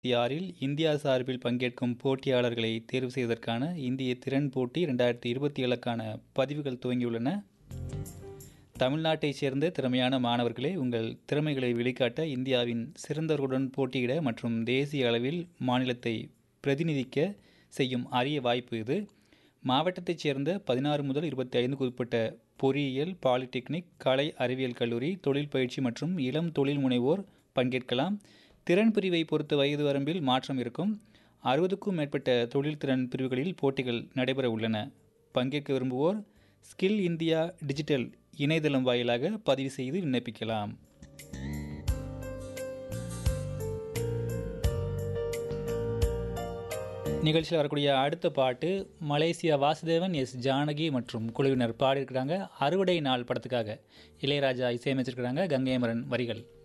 ஆறில் இந்தியா சார்பில் பங்கேற்கும் போட்டியாளர்களை தேர்வு செய்வதற்கான இந்திய திறன் போட்டி ரெண்டாயிரத்தி இருபத்தி ஏழுக்கான பதிவுகள் துவங்கியுள்ளன தமிழ்நாட்டைச் சேர்ந்த திறமையான மாணவர்களே உங்கள் திறமைகளை வெளிக்காட்ட இந்தியாவின் சிறந்தவர்களுடன் போட்டியிட மற்றும் தேசிய அளவில் மாநிலத்தை பிரதிநிதிக்க செய்யும் அரிய வாய்ப்பு இது மாவட்டத்தைச் சேர்ந்த பதினாறு முதல் இருபத்தி ஐந்துக்கு உட்பட்ட பொறியியல் பாலிடெக்னிக் கலை அறிவியல் கல்லூரி தொழில் பயிற்சி மற்றும் இளம் தொழில் முனைவோர் பங்கேற்கலாம் திறன் பிரிவை பொறுத்த வயது வரம்பில் மாற்றம் இருக்கும் அறுபதுக்கும் மேற்பட்ட தொழில் திறன் பிரிவுகளில் போட்டிகள் நடைபெற உள்ளன பங்கேற்க விரும்புவோர் ஸ்கில் இந்தியா டிஜிட்டல் இணையதளம் வாயிலாக பதிவு செய்து விண்ணப்பிக்கலாம் நிகழ்ச்சியில் வரக்கூடிய அடுத்த பாட்டு மலேசியா வாசுதேவன் எஸ் ஜானகி மற்றும் குழுவினர் பாடியிருக்கிறாங்க அறுவடை நாள் படத்துக்காக இளையராஜா இசையமைச்சிருக்கிறாங்க கங்கைமரன் வரிகள்